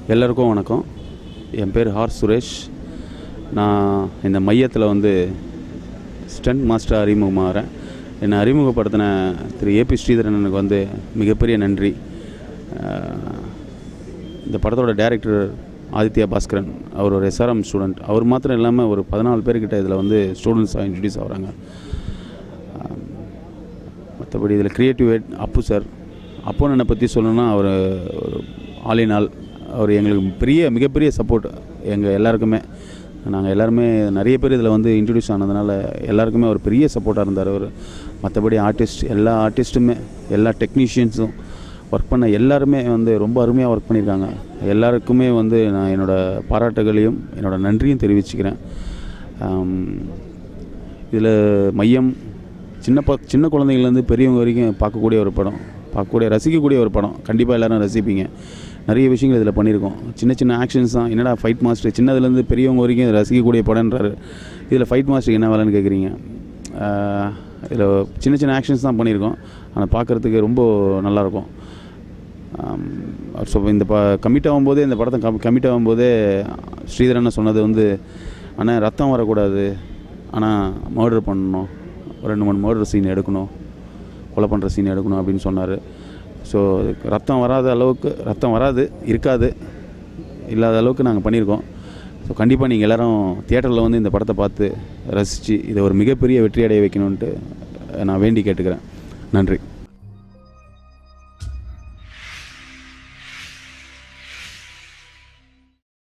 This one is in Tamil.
எல்லாருக்கும் வணக்கம் என் பேர் ஹார் சுரேஷ் நான் இந்த மையத்தில் வந்து ஸ்டண்ட் மாஸ்டர் அறிமுகமாகிறேன் என்னை அறிமுகப்படுத்தின திரு ஏபி ஸ்ரீதரனுக்கு வந்து மிகப்பெரிய நன்றி அஹ், இந்த படத்தோட டைரக்டர் ஆதித்யா பாஸ்கரன் அவர் ஒரு எஸ்ஆர்எம் ஸ்டூடெண்ட் அவர் மாத்திரம் இல்லாமல் ஒரு பதினாலு பேர்கிட்ட இதில் வந்து ஸ்டூடெண்ட்ஸாக இன்ட்ரடியூஸ் ஆகுறாங்க மற்றபடி இதில் கிரியேட்டிவ் ஹெட் அப்பு சார் அப்போ என்னை பற்றி சொல்லணும்னா அவர் ஒரு ஆலினால் அவர் எங்களுக்கு பெரிய மிகப்பெரிய சப்போர்ட் எங்கள் எல்லாருக்குமே நாங்கள் எல்லாருமே நிறைய பேர் இதில் வந்து இன்ட்ரடியூஸ் ஆனதுனால எல்லாருக்குமே ஒரு பெரிய சப்போர்ட்டாக இருந்தார் அவர் மற்றபடி ஆர்டிஸ்ட் எல்லா ஆர்டிஸ்ட்டுமே எல்லா டெக்னீஷியன்ஸும் ஒர்க் பண்ண எல்லாருமே வந்து ரொம்ப அருமையாக ஒர்க் பண்ணியிருக்காங்க எல்லாருக்குமே வந்து நான் என்னோடய பாராட்டுகளையும் என்னோட நன்றியும் தெரிவிச்சுக்கிறேன் இதில் மையம் சின்ன ப சின்ன குழந்தைங்கள்லேருந்து பெரியவங்க வரைக்கும் பார்க்கக்கூடிய ஒரு படம் பார்க்கக்கூடிய ரசிக்கக்கூடிய ஒரு படம் கண்டிப்பாக எல்லாரும் ரசிப்பீங்க நிறைய விஷயங்கள் இதில் பண்ணியிருக்கோம் சின்ன சின்ன ஆக்ஷன்ஸ் தான் என்னடா ஃபைட் மாஸ்டர் சின்னதுலேருந்து பெரியவங்க வரைக்கும் இதை ரசிக்கக்கூடிய படம்ன்றாரு இதில் ஃபைட் மாஸ்டர் என்ன வேலைன்னு கேட்குறீங்க இதில் சின்ன சின்ன ஆக்ஷன்ஸ் தான் பண்ணியிருக்கோம் ஆனால் பார்க்குறதுக்கு ரொம்ப நல்லாயிருக்கும் ஸோ இந்த ப கமிட் ஆகும்போதே இந்த படத்தை கம் கமிட் ஆகும்போதே ஸ்ரீதரன் சொன்னது வந்து ஆனால் ரத்தம் வரக்கூடாது ஆனால் மர்டர் பண்ணணும் ஒரு ரெண்டு மூணு மர்டர் சீன் எடுக்கணும் கொலை பண்ணுற சீன் எடுக்கணும் அப்படின்னு சொன்னார் ஸோ ரத்தம் வராத அளவுக்கு ரத்தம் வராது இருக்காது இல்லாத அளவுக்கு நாங்கள் பண்ணியிருக்கோம் ஸோ கண்டிப்பாக நீங்கள் எல்லோரும் தியேட்டரில் வந்து இந்த படத்தை பார்த்து ரசித்து இதை ஒரு மிகப்பெரிய வெற்றி அடைய வைக்கணுன்ட்டு நான் வேண்டி கேட்டுக்கிறேன் நன்றி